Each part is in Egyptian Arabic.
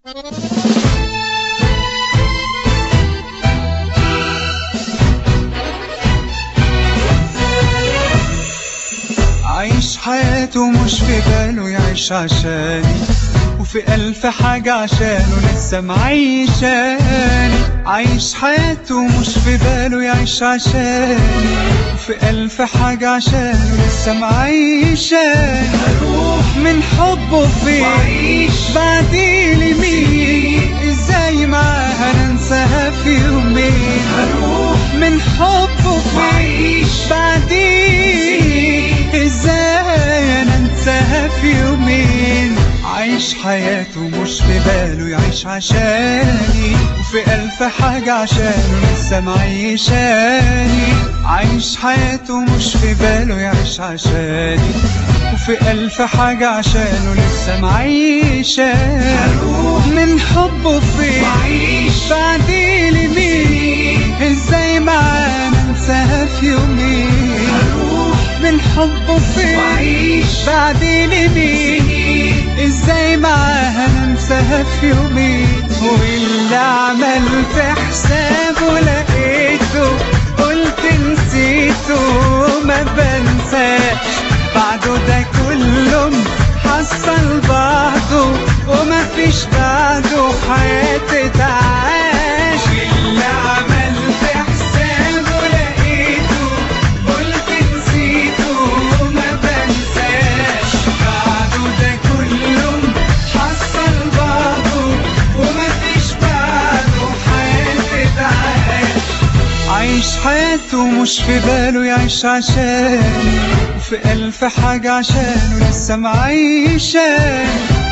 عايش حياته مش في باله يعيش عشاني وفي ألف حاجة عشانه لسه معيشاني عايش حياته مش في باله يعيش عشاني وفي ألف حاجة عشانه لسه معيشاني هروح من حبه فيه وأعيش بعدي لمين ازاي معاها ننساها في يومين هروح من حبه فيه وأعيش بعدين ازاي انا انساها في يومين عايش حياته مش في باله يعيش عشاني وفي ألف حاجة عشانه لسه معيشاني عايش حياته مش في باله يعيش عشاني وفي ألف حاجة عشانه لسه معيشاني هروح من حبه فيه وأعيش بعدي لمين ازاي معانا انساها في يومين هروح من حبه فيه وأعيش بعدي لمين ازاي معاها ننساها في يومين واللي عملت حسابه لقيته قلت نسيته ما بنساش بعده ده كله حصل بعضه وما فيش بعده حياتي تعاش واللي عملت حسابه لقيته قلت نسيته ما بنساش بعده ده كله حصل بعضه وما فيش بعده حياتي تعاش عايش حياته مش في باله يعيش عشاني وفي ألف حاجة عشانه لسه معيشاني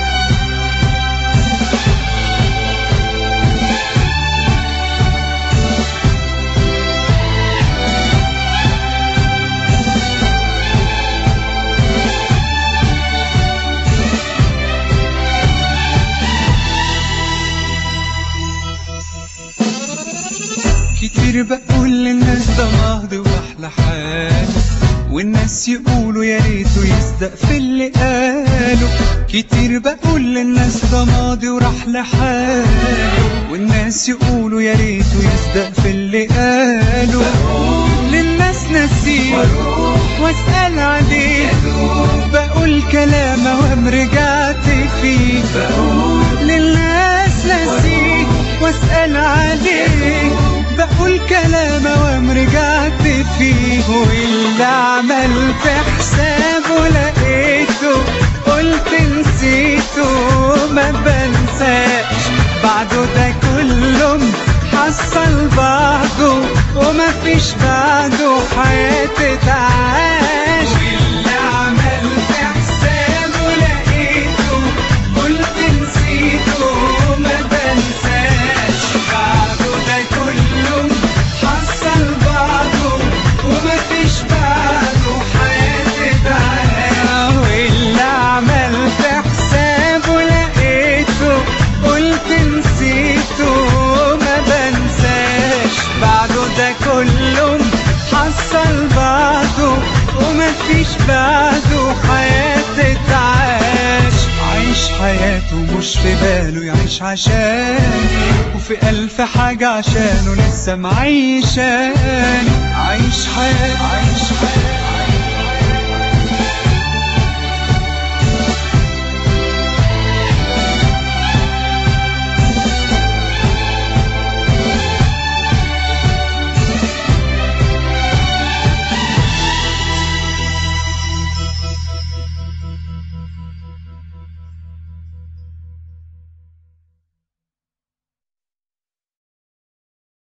كتير بقول للناس ده ماضي واحلى حال والناس يقولوا يا ريته يصدق في اللي قاله كتير بقول للناس ده ماضي وراح لحاله والناس يقولوا يا ريته يصدق في اللي قاله للناس نسيه وأروح واسأل عليه أدوب بقول كلام وهم رجعت فيه بقول للناس نسيه واسأل عليه بقول كلام وام رجعت فيه واللي عملت حسابه لقيته قلت نسيته ما بنساش بعده ده كله حصل بعضه وما فيش بعده حياتي تعاش واللي عملت حسابه لقيته قلت نسيته ما بنساش بعده ده كله حصل بعضه وما فيش بعده حياتي تعاش واللي عملت حسابه لقيته قلت نسيته ما بنساش بعده ده كله حصل بعضه وما فيش بعده حياتي تعاش عايش حياته مش في باله يعيش عشاني وفي ألف حاجة عشانه لسه معيشاني عايش حياته عايش حياته